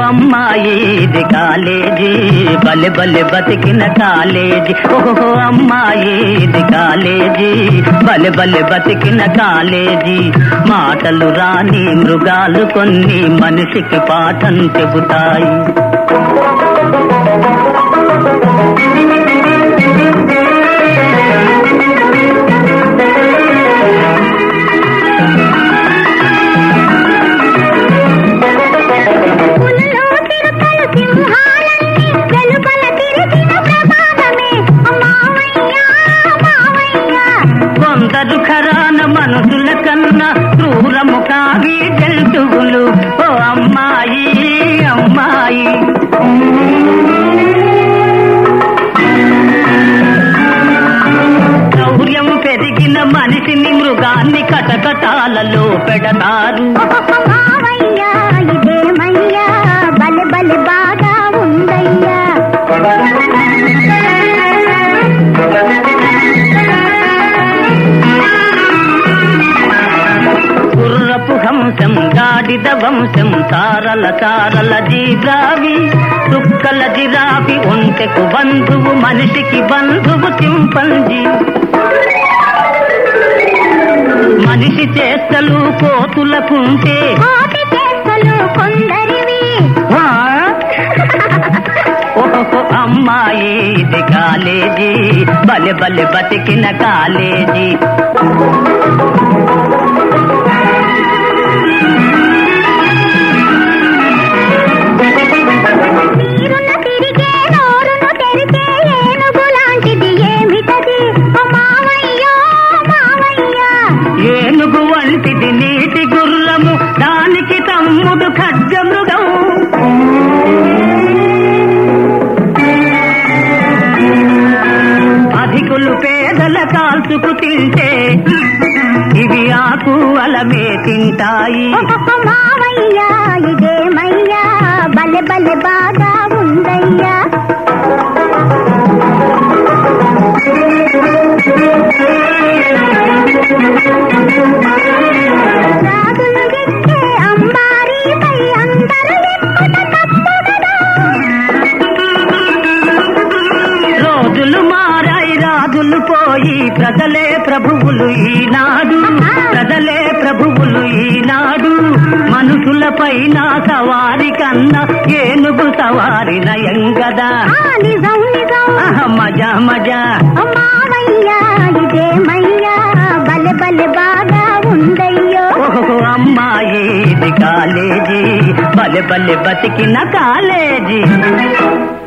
అమ్మాయి ఇది కాలేజీ బలె బలె బతికిన కాలేజీ ఓహో అమ్మాయి ఇది కాలేజీ బలె బలె బతికిన కాలేజీ మాటలు రాని మృగాలు కొన్ని మనిషికి పాఠం చెబుతాయి పులులు తిరుతలు సింహాలన్నీ వెలుపల తిరిగిన ప్రమాదమే మావయ్య మావయ్య కొందరు ఖరాన మనుషుల కన్నా క్రూరము కావి జంతువులు ఓ అమ్మాయి అమ్మాయి శౌర్యం పెరిగిన మనిషిని మృగాన్ని కటకటాలలో పెడతారు మావయ్య ఇదేమయ్యా బలె బలె బాగా ఉందయ్యా గుర్రపు హంసం గాడిద వంశం తారల తారల జీబ్రావి చుక్కల జిరాఫి ఒంటెకు బంధువు మనిషికి బంధువు చింపంజీ మనిషి చేష్టలు కోతులకుంటే కోటి చేష్టలు కొందరివి ఆ? ఓహో అమ్మాయి ఇది కాలేజీ బలె బలె బతికిన కాలేజీ తీరున తిరిగే నోరును తెరిచే ఏనుగు లాంటిది ఏమిటది ఓ మావయ్యో మావయ్య ఏనుగు వంటిది నీటి గుర్రము దానికి తమ్ముడు ఖడ్గమృగం అధికులు పేదల కాల్చుకు తింటే ఇవి ఆకు అలమే తింటాయి ఓ మావయ్య ఇదేమయ్యా బలె బలె బాగా ఉందయ్యా రాజులు ఎక్కే అంబారీపై అందరూ ఎక్కుట తప్పు కదా రోజులు మారాయి రాజులు పోయి ప్రజలే ప్రభువులు ఈనాడు ప్రజలే ప్రభువులు ఈనాడు మనుషుల పైన సవారి కన్నా ఏనుగు సవారి నయం గదా ఆ నిజం నిజం ఆహ, మజా మజా ఓ మావయ్య ఇదేమయ్యా బలె బలె బాగా ఉందయ్యో ఓహో అమ్మాయి ఇది కాలేజీ బలె బలె బతికిన కాలేజీ